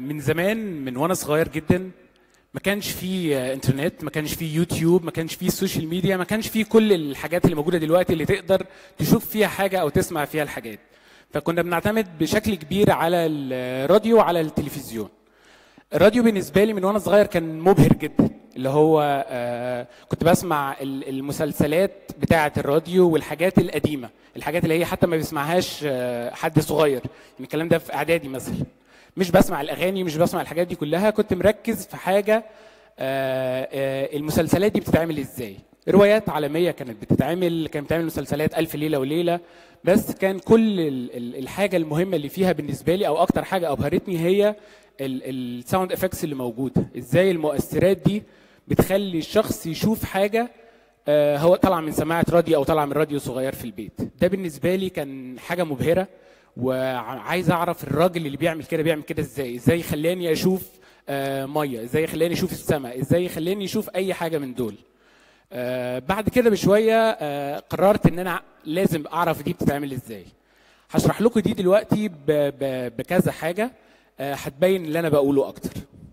من زمان من وانا صغير جدا ما كانش في آه، انترنت ما كانش في يوتيوب ما كانش في السوشيال ميديا ما كانش في كل الحاجات اللي موجوده دلوقتي اللي تقدر تشوف فيها حاجه او تسمع فيها الحاجات فكنا بنعتمد بشكل كبير على الراديو وعلى التلفزيون الراديو بالنسبه لي من وانا صغير كان مبهر جدا اللي هو آه كنت بسمع ال- المسلسلات بتاعه الراديو والحاجات القديمه الحاجات اللي هي حتى ما بيسمعهاش آه حد صغير يعني الكلام ده في اعدادي مثلا مش بسمع الاغاني مش بسمع الحاجات دي كلها كنت مركز في حاجه آه آه المسلسلات دي بتتعمل ازاي روايات عالميه كانت بتتعمل كانت بتعمل مسلسلات الف ليله وليله بس كان كل ال- ال- الحاجه المهمه اللي فيها بالنسبه لي او اكتر حاجه ابهرتني هي الساوند افكتس اللي موجوده ازاي المؤثرات دي بتخلي الشخص يشوف حاجه آه، هو طالع من سماعه راديو او طالع من راديو صغير في البيت ده بالنسبه لي كان حاجه مبهره وعايز اعرف الراجل اللي بيعمل كده بيعمل كده ازاي ازاي يخلاني اشوف آه، ميه ازاي يخلاني اشوف السماء ازاي يخلاني اشوف اي حاجه من دول آه، بعد كده بشويه آه، قررت ان انا لازم اعرف دي بتتعمل ازاي هشرح لكم دي دلوقتي ب- ب- بكذا حاجه آه، هتبين اللي انا بقوله اكتر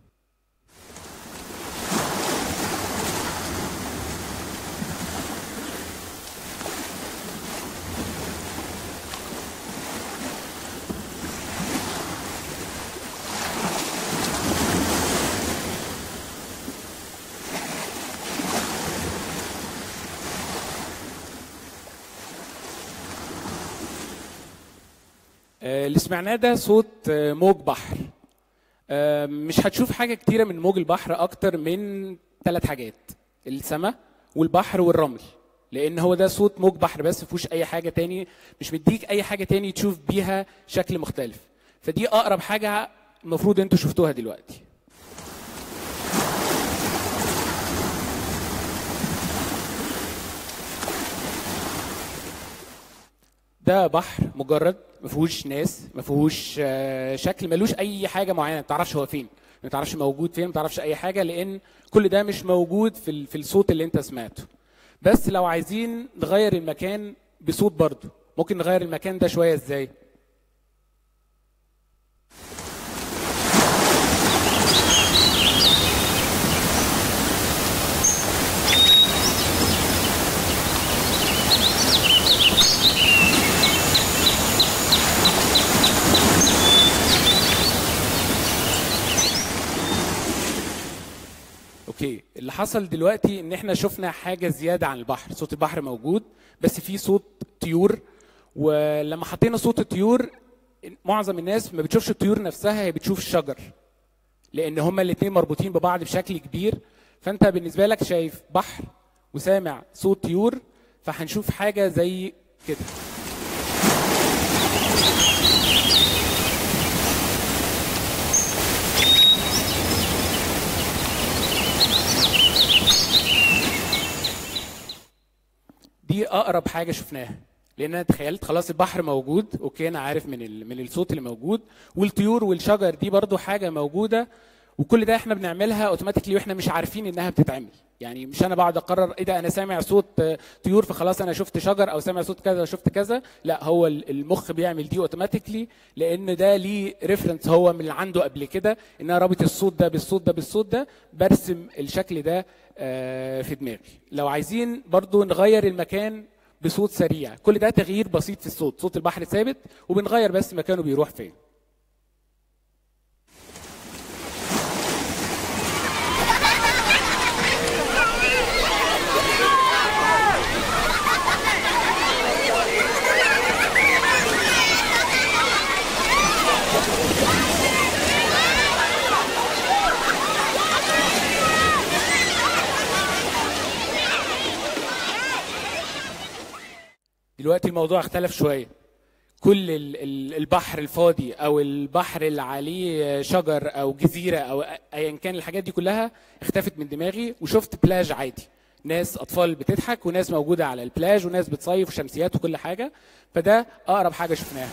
آه، اللي سمعناه ده صوت آه، موج بحر آه، مش هتشوف حاجه كتيره من موج البحر اكتر من ثلاث حاجات السماء والبحر والرمل لان هو ده صوت موج بحر بس مفيهوش اي حاجه تاني مش مديك اي حاجه تاني تشوف بيها شكل مختلف فدي اقرب حاجه المفروض انتوا شفتوها دلوقتي ده بحر مجرد ما فيهوش ناس ما فيهوش آه، شكل ملوش اي حاجه معينه ما تعرفش هو فين ما تعرفش موجود فين ما تعرفش اي حاجه لان كل ده مش موجود في ال- في الصوت اللي انت سمعته بس لو عايزين نغير المكان بصوت برضه ممكن نغير المكان ده شويه ازاي اوكي اللي حصل دلوقتي ان احنا شفنا حاجه زياده عن البحر صوت البحر موجود بس في صوت طيور ولما حطينا صوت الطيور معظم الناس ما بتشوفش الطيور نفسها هي بتشوف الشجر لان هما الاثنين مربوطين ببعض بشكل كبير فانت بالنسبه لك شايف بحر وسامع صوت طيور فهنشوف حاجه زي كده دي اقرب حاجه شفناها لان انا تخيلت خلاص البحر موجود اوكي انا عارف من ال... من الصوت اللي موجود والطيور والشجر دي برضو حاجه موجوده وكل ده احنا بنعملها اوتوماتيكلي واحنا مش عارفين انها بتتعمل يعني مش انا بقعد اقرر ايه ده انا سامع صوت آه، طيور فخلاص انا شفت شجر او سامع صوت كذا شفت كذا لا هو ال- المخ بيعمل دي اوتوماتيكلي لان ده ليه ريفرنس هو من اللي عنده قبل كده ان انا رابط الصوت ده بالصوت ده بالصوت ده برسم الشكل ده آه، في دماغي لو عايزين برضو نغير المكان بصوت سريع كل ده تغيير بسيط في الصوت صوت البحر ثابت وبنغير بس مكانه بيروح فين دلوقتي الموضوع اختلف شويه كل ال- ال- البحر الفاضي او البحر اللي عليه شجر او جزيره او ايا كان الحاجات دي كلها اختفت من دماغي وشفت بلاج عادي ناس اطفال بتضحك وناس موجوده على البلاج وناس بتصيف وشمسيات وكل حاجه فده اقرب حاجه شفناها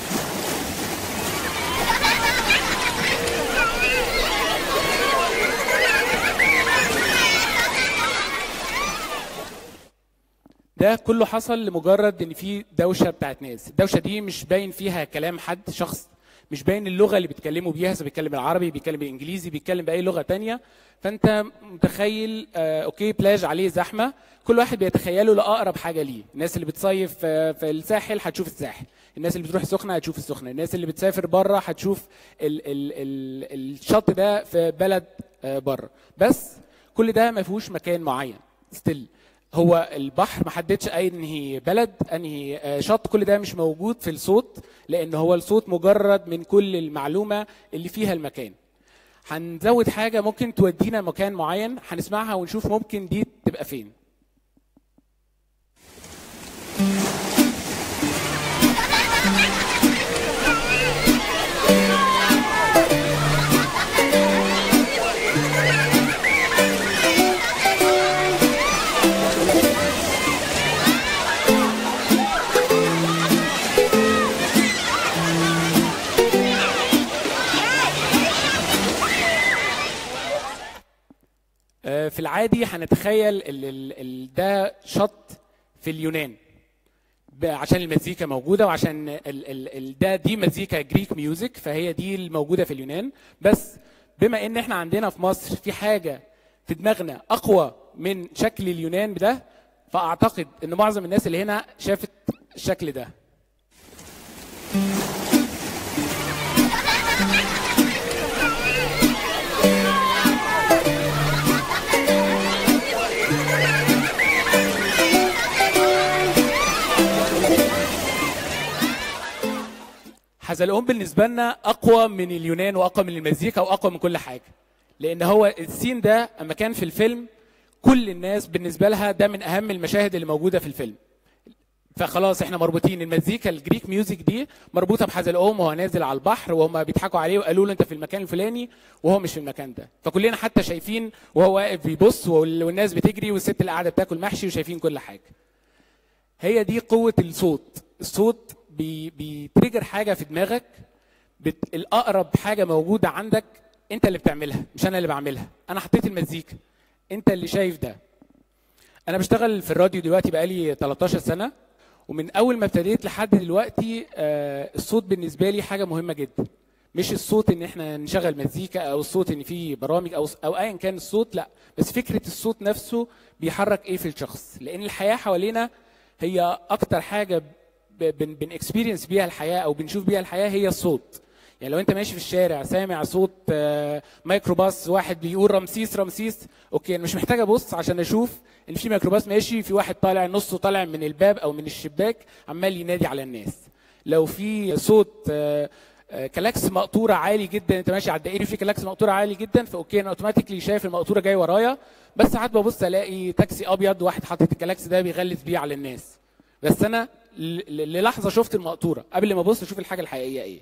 ده كله حصل لمجرد ان في دوشه بتاعت ناس الدوشه دي مش باين فيها كلام حد شخص مش باين اللغه اللي بيتكلموا بيها اذا بيتكلم بالعربي بيتكلم بالانجليزي بيتكلم باي لغه تانية فانت متخيل آه اوكي بلاج عليه زحمه كل واحد بيتخيله لاقرب حاجه ليه الناس اللي بتصيف آه، في الساحل هتشوف الساحل الناس اللي بتروح السخنه هتشوف السخنه الناس اللي بتسافر بره هتشوف ال ال ال الشط ده في بلد آه، بره بس كل ده ما فيهوش مكان معين ستيل هو البحر ما حددش اي انهي بلد انهي آه، شط كل ده مش موجود في الصوت لان هو الصوت مجرد من كل المعلومه اللي فيها المكان هنزود حاجه ممكن تودينا مكان معين هنسمعها ونشوف ممكن دي تبقى فين آه، في العادي هنتخيل ال ال ال ده شط في اليونان ب- عشان المزيكا موجوده وعشان ال ال ال ده دي مزيكا جريك ميوزك فهي دي الموجوده في اليونان بس بما ان احنا عندنا في مصر في حاجه في دماغنا اقوى من شكل اليونان ده فاعتقد ان معظم الناس اللي هنا شافت الشكل ده حزلقوم بالنسبه لنا اقوى من اليونان واقوى من المزيكا واقوى من كل حاجه لان هو السين ده اما كان في الفيلم كل الناس بالنسبه لها ده من اهم المشاهد اللي موجوده في الفيلم فخلاص احنا مربوطين المزيكا الجريك ميوزك دي مربوطه بحزلقوم وهو نازل على البحر وهم بيضحكوا عليه وقالوا له انت في المكان الفلاني وهو مش في المكان ده فكلنا حتى شايفين وهو واقف بيبص وال- والناس بتجري والست اللي قاعده بتاكل محشي وشايفين كل حاجه هي دي قوة الصوت الصوت بي بيتريجر حاجة في دماغك بت... الأقرب حاجة موجودة عندك أنت اللي بتعملها مش أنا اللي بعملها أنا حطيت المزيكا أنت اللي شايف ده أنا بشتغل في الراديو دلوقتي بقالي 13 سنة ومن أول ما ابتديت لحد دلوقتي آه الصوت بالنسبة لي حاجة مهمة جدا مش الصوت ان احنا نشغل مزيكا او الصوت ان في برامج او او ايا كان الصوت لا بس فكره الصوت نفسه بيحرك ايه في الشخص لان الحياه حوالينا هي اكتر حاجه بن بن اكسبيرينس بيها الحياه او بنشوف بيها الحياه هي الصوت يعني لو انت ماشي في الشارع سامع صوت آه، ميكروباص واحد بيقول رمسيس رمسيس اوكي انا مش محتاج ابص عشان اشوف ان في ميكروباص ماشي في واحد طالع نصه طالع من الباب او من الشباك عمال ينادي على الناس لو في صوت آه، آه، كلاكس مقطوره عالي جدا انت ماشي على الدائري في كلاكس مقطوره عالي جدا فاوكي انا اوتوماتيكلي شايف المقطوره جاي ورايا بس ساعات ببص الاقي تاكسي ابيض واحد حاطط الكلاكس ده بيغلس بيه على الناس بس انا ل- ل- للحظه شفت المقطوره قبل ما ابص اشوف الحاجه الحقيقيه ايه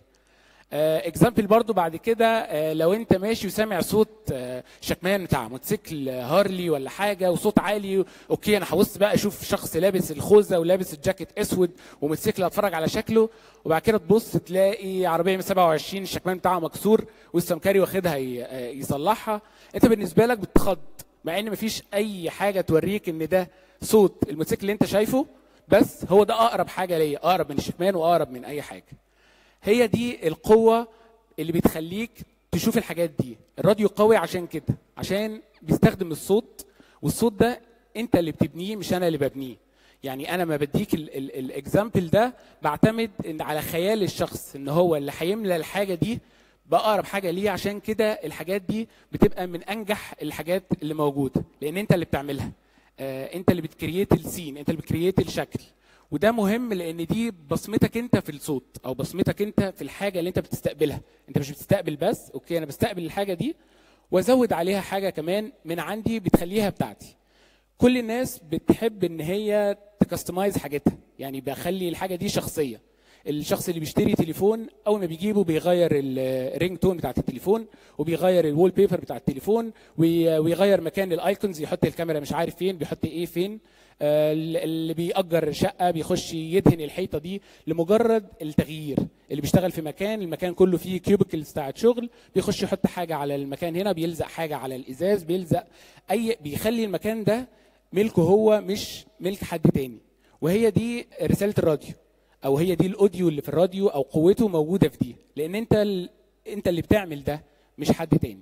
اكزامبل برضو بعد كده آه، لو انت ماشي وسامع صوت آه، شكمان بتاع موتوسيكل آه، هارلي ولا حاجه وصوت عالي اوكي انا هبص بقى اشوف شخص لابس الخوذه ولابس الجاكيت اسود وموتوسيكل اتفرج على شكله وبعد كده تبص تلاقي عربيه من 27 الشكمان بتاعها مكسور والسمكري واخدها ي- آه، يصلحها انت بالنسبه لك بتخض مع ان مفيش اي حاجه توريك ان ده صوت الموتوسيكل اللي انت شايفه بس هو ده اقرب حاجه ليا اقرب من الشكمان واقرب من اي حاجه هي دي القوة اللي بتخليك تشوف الحاجات دي الراديو قوي عشان كده عشان بيستخدم الصوت والصوت ده انت اللي بتبنيه مش انا اللي ببنيه يعني انا ما بديك الاكزامبل ده بعتمد ان على خيال الشخص ان هو اللي هيملى الحاجه دي بأقرب حاجه ليه عشان كده الحاجات دي بتبقى من انجح الحاجات اللي موجوده لان انت اللي بتعملها آه، انت اللي بتكريت السين انت اللي بتكريت الشكل وده مهم لان دي بصمتك انت في الصوت او بصمتك انت في الحاجه اللي انت بتستقبلها انت مش بتستقبل بس اوكي انا بستقبل الحاجه دي وازود عليها حاجه كمان من عندي بتخليها بتاعتي كل الناس بتحب ان هي تكستمايز حاجتها يعني بخلي الحاجه دي شخصيه الشخص اللي بيشتري تليفون اول ما بيجيبه بيغير الرينج تون بتاعت التليفون وبيغير الوول بيبر بتاع التليفون وي- ويغير مكان الايكونز يحط الكاميرا مش عارف فين بيحط ايه فين آه، اللي بيأجر شقة بيخش يدهن الحيطة دي لمجرد التغيير اللي بيشتغل في مكان المكان كله فيه كيوبيكلز بتاعت شغل بيخش يحط حاجة على المكان هنا بيلزق حاجة على الإزاز بيلزق أي بيخلي المكان ده ملكه هو مش ملك حد تاني وهي دي رسالة الراديو او هي دي الاوديو اللي في الراديو او قوته موجوده في دي لان انت ال... انت اللي بتعمل ده مش حد تاني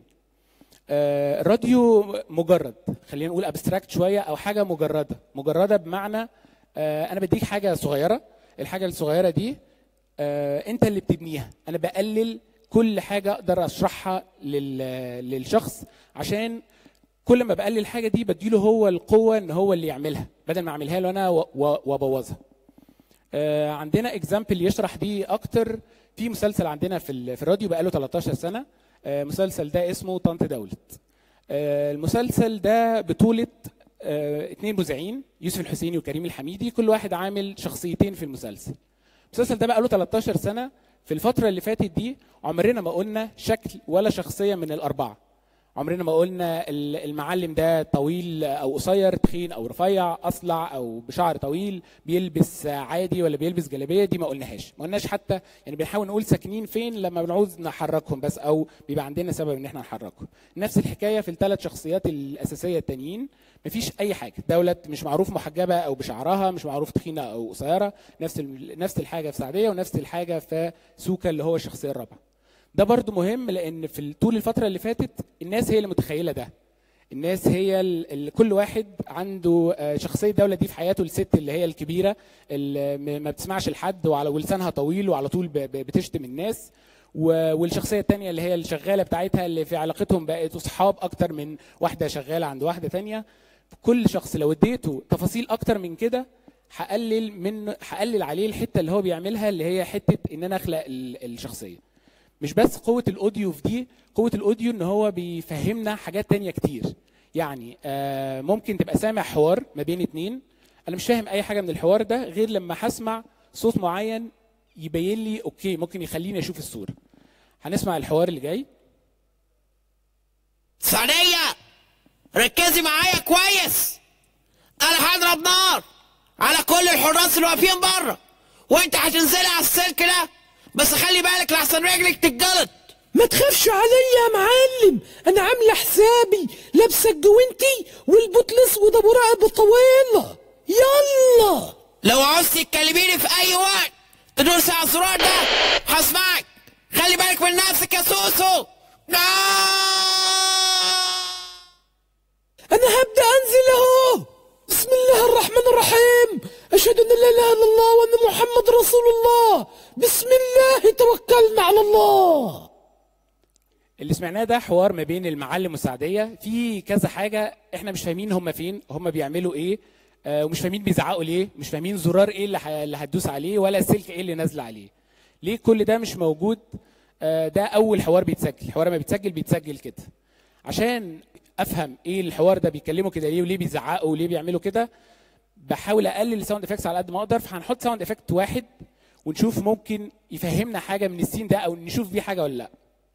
آه، الراديو مجرد خلينا نقول ابستراكت شويه او حاجه مجرده مجرده بمعنى آه، انا بديك حاجه صغيره الحاجه الصغيره دي آه، انت اللي بتبنيها انا بقلل كل حاجه اقدر اشرحها لل- للشخص عشان كل ما بقلل الحاجه دي بديله هو القوه ان هو اللي يعملها بدل ما اعملها له انا و- و- وابوظها آه، عندنا اكزامبل يشرح دي اكتر في مسلسل عندنا في ال- في الراديو بقاله 13 سنه آه، المسلسل ده اسمه طنط دولت آه، المسلسل ده بطولة آه، اتنين مذيعين يوسف الحسيني وكريم الحميدي كل واحد عامل شخصيتين في المسلسل المسلسل ده بقاله 13 سنة في الفترة اللي فاتت دي عمرنا ما قلنا شكل ولا شخصية من الأربعة عمرنا ما قلنا ال- المعلم ده طويل او قصير تخين او رفيع اصلع او بشعر طويل بيلبس عادي ولا بيلبس جلابيه دي ما قلناهاش ما قلناش حتى يعني بنحاول نقول ساكنين فين لما بنعوز نحركهم بس او بيبقى عندنا سبب ان احنا نحركهم نفس الحكايه في الثلاث شخصيات الاساسيه التانيين مفيش اي حاجه دوله مش معروف محجبه او بشعرها مش معروف تخينه او قصيره نفس ال- نفس الحاجه في سعديه ونفس الحاجه في سوكا اللي هو الشخصيه الرابعه ده برضو مهم لان في ال- طول الفتره اللي فاتت الناس هي اللي متخيله ده الناس هي ال- ال- كل واحد عنده آه، شخصيه الدوله دي في حياته الست اللي هي الكبيره اللي م- ما بتسمعش لحد وعلى ولسانها طويل وعلى طول ب- ب- بتشتم الناس و- والشخصيه التانية اللي هي الشغاله بتاعتها اللي في علاقتهم بقت اصحاب اكتر من واحده شغاله عند واحده تانية كل شخص لو اديته تفاصيل اكتر من كده هقلل من هقلل عليه الحته اللي هو بيعملها اللي هي حته ان انا اخلق ال- الشخصيه مش بس قوة الأوديو في دي قوة الأوديو إن هو بيفهمنا حاجات تانية كتير يعني آه ممكن تبقى سامع حوار ما بين اتنين أنا مش فاهم أي حاجة من الحوار ده غير لما هسمع صوت معين يبين لي أوكي ممكن يخليني أشوف الصورة هنسمع الحوار اللي جاي ثانية ركزي معايا كويس انا هضرب نار على كل الحراس اللي واقفين بره وانت هتنزلي على السلك ده بس خلي بالك لحسن رجلك تتجلط ما تخافش عليا يا معلم انا عامله حسابي لابسه الجوينتي والبوت الاسود ابو رقبه طويله يلا لو عوزتي تكلميني في اي وقت تدوسي على الزرار ده هسمعك خلي بالك من نفسك يا سوسو انا هبدا انزل اهو بسم الله الرحمن الرحيم اشهد ان لا اله الا الله وان محمد رسول الله بسم الله توكلنا على الله اللي سمعناه ده حوار ما بين المعلم والسعدية في كذا حاجة احنا مش فاهمين هم فين هم بيعملوا ايه آه ومش فاهمين بيزعقوا ليه مش فاهمين زرار ايه اللي, ح- اللي هتدوس عليه ولا السلك ايه اللي نازل عليه ليه كل ده مش موجود آه ده اول حوار بيتسجل الحوار ما بيتسجل بيتسجل كده عشان افهم ايه الحوار ده بيتكلموا كده ليه وليه بيزعقوا وليه بيعملوا كده بحاول اقلل الساوند افكتس على قد ما اقدر فهنحط ساوند افكت واحد ونشوف ممكن يفهمنا حاجه من السين ده او نشوف بيه حاجه ولا لا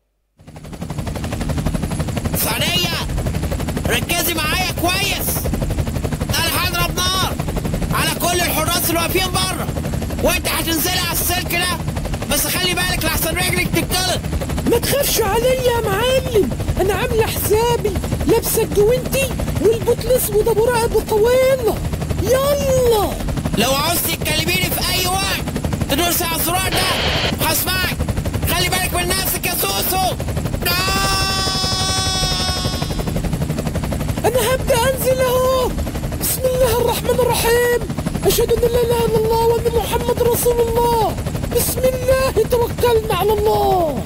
ثانية ركزي معايا كويس انا هضرب نار على كل الحراس اللي واقفين بره وانت هتنزلي على السلك ده بس خلي بالك لحسن رجلك تتجلط ما تخافش عليا يا معلم انا عامله حسابي لابسه الجوينتي والبوت الاسود ابو رقبه طويله يلا لو عوزتي تكلميني في اي وقت تدوسي على الزرار ده هسمعك خلي بالك من نفسك يا سوسو انا هبدا انزل اهو بسم الله الرحمن الرحيم اشهد ان لا اله الا الله وان محمد رسول الله بسم الله توكلنا على الله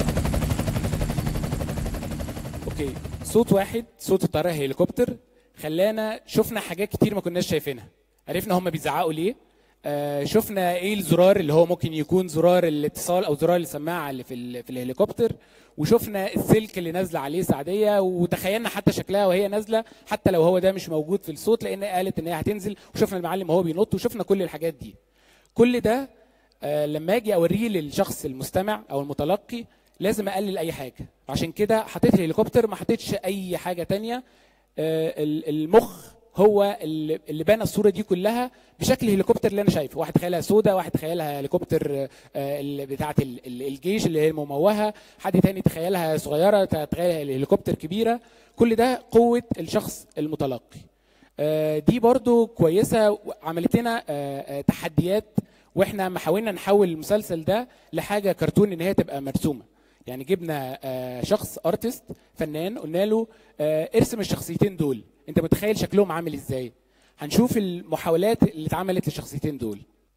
اوكي صوت واحد صوت الطياره هليكوبتر خلانا شفنا حاجات كتير ما كناش شايفينها عرفنا هم بيزعقوا ليه آه شفنا ايه الزرار اللي هو ممكن يكون زرار الاتصال او زرار السماعه اللي في ال- في الهليكوبتر وشفنا السلك اللي نازله عليه سعديه وتخيلنا حتى شكلها وهي نازله حتى لو هو ده مش موجود في الصوت لان قالت ان هي هتنزل وشفنا المعلم وهو بينط وشفنا كل الحاجات دي كل ده آه، لما اجي اوريه للشخص المستمع او المتلقي لازم اقلل اي حاجه عشان كده حطيت الهليكوبتر ما حطيتش اي حاجه تانية آه، ال- المخ هو اللي اللي بنى الصوره دي كلها بشكل الهليكوبتر اللي انا شايفه واحد تخيلها سوداء واحد تخيلها هليكوبتر آه، ال- بتاعه ال- ال- الجيش اللي هي المموهه حد تاني تخيلها صغيره تخيلها الهليكوبتر كبيره كل ده قوه الشخص المتلقي آه، دي برضو كويسه عملت لنا آه، آه، تحديات واحنا ما حاولنا نحول المسلسل ده لحاجه كرتون ان هي تبقى مرسومه يعني جبنا آه، شخص ارتست فنان قلنا له آه، ارسم الشخصيتين دول انت متخيل شكلهم عامل ازاي هنشوف المحاولات اللي اتعملت للشخصيتين دول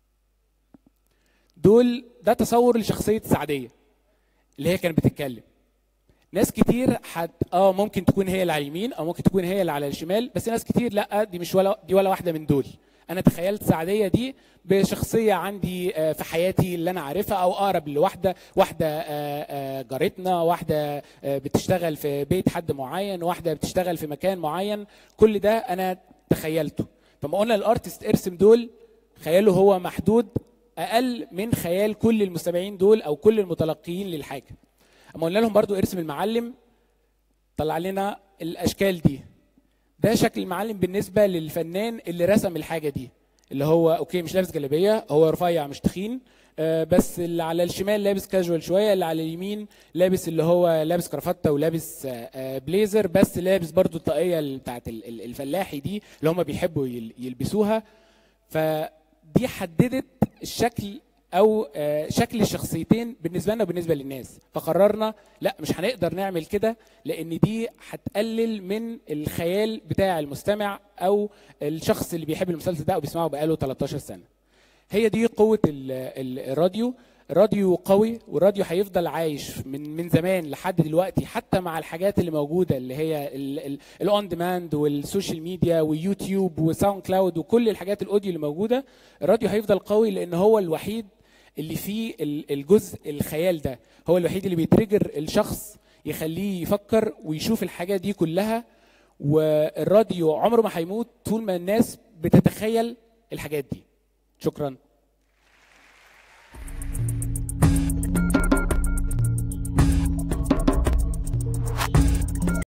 دول ده تصور لشخصيه سعديه اللي هي كانت بتتكلم ناس كتير حت اه ممكن تكون هي اللي على اليمين او ممكن تكون هي اللي على الشمال بس ناس كتير لا دي مش ولا دي ولا واحده من دول انا تخيلت سعديه دي بشخصيه عندي آه، في حياتي اللي انا عارفها او اقرب لواحده واحده آه، آه، جارتنا واحده آه، بتشتغل في بيت حد معين واحده بتشتغل في مكان معين كل ده انا تخيلته فما قلنا الارتست ارسم دول خياله هو محدود اقل من خيال كل المستمعين دول او كل المتلقيين للحاجه اما قلنا لهم برضو ارسم المعلم طلع لنا الاشكال دي ده شكل المعلم بالنسبه للفنان اللي رسم الحاجه دي اللي هو اوكي مش لابس جلابيه هو رفيع مش تخين آه، بس اللي على الشمال لابس كاجوال شويه اللي على اليمين لابس اللي هو لابس كرافته ولابس آه، آه، بليزر بس لابس برضو الطاقيه ال- بتاعت ال- ال- الفلاحي دي اللي هم بيحبوا يل- يلبسوها فدي حددت الشكل او آه، شكل الشخصيتين بالنسبه لنا وبالنسبه للناس فقررنا لا مش هنقدر نعمل كده لان دي هتقلل من الخيال بتاع المستمع او الشخص اللي بيحب المسلسل ده او بيسمعه بقاله 13 سنه هي دي قوه ال- ال- الراديو الراديو قوي والراديو هيفضل عايش من من زمان لحد دلوقتي حتى مع الحاجات اللي موجوده اللي هي الاون ديماند والسوشيال ميديا ويوتيوب وساوند كلاود وكل الحاجات الاوديو اللي موجوده الراديو هيفضل قوي لان هو الوحيد اللي فيه ال- الجزء الخيال ده هو الوحيد اللي بيترجر الشخص يخليه يفكر ويشوف الحاجه دي كلها والراديو عمره ما هيموت طول ما الناس بتتخيل الحاجات دي شكرا